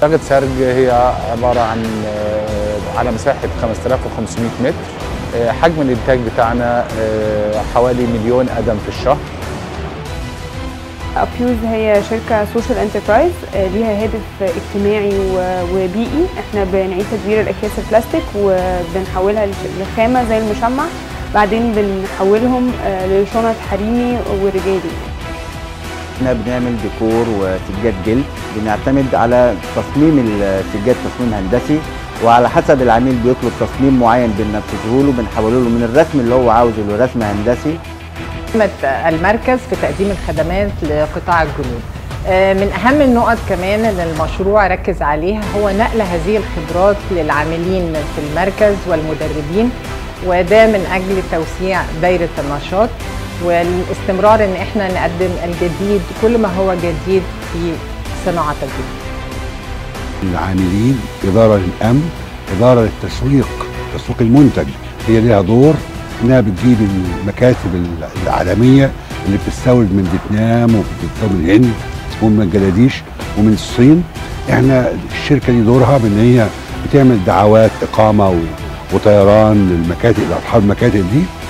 طاقة سرج هي عبارة عن آه، على مساحة 5500 متر آه، حجم الإنتاج بتاعنا آه، حوالي مليون قدم في الشهر ابيوز هي شركة سوشيال انتربرايز ليها هدف اجتماعي و- وبيئي احنا بنعيد تدوير الاكياس البلاستيك وبنحولها لش- لخامة زي المشمع بعدين بنحولهم آه، لشنط حريمي ورجالي احنا بنعمل ديكور وسجاد جلد بنعتمد على تصميم السجاد تصميم هندسي وعلى حسب العميل بيطلب تصميم معين بننفذه له بنحوله له من الرسم اللي هو عاوزه لرسم هندسي قامت المركز في تقديم الخدمات لقطاع الجنوب آه، من أهم النقط كمان اللي المشروع ركز عليها هو نقل هذه الخبرات للعاملين في المركز والمدربين وده من أجل توسيع دايرة النشاط والاستمرار إن إحنا نقدم الجديد كل ما هو جديد في صناعة الجديد العاملين إدارة للأمن إدارة للتسويق تسويق المنتج هي ليها دور إنها بتجيب المكاتب العالمية اللي بتستورد من فيتنام وبتستورد من الهند ومن بنجلاديش ومن الصين احنا الشركة دي دورها بإن هي بتعمل دعوات إقامة و- وطيران للمكاتب لأصحاب المكاتب دي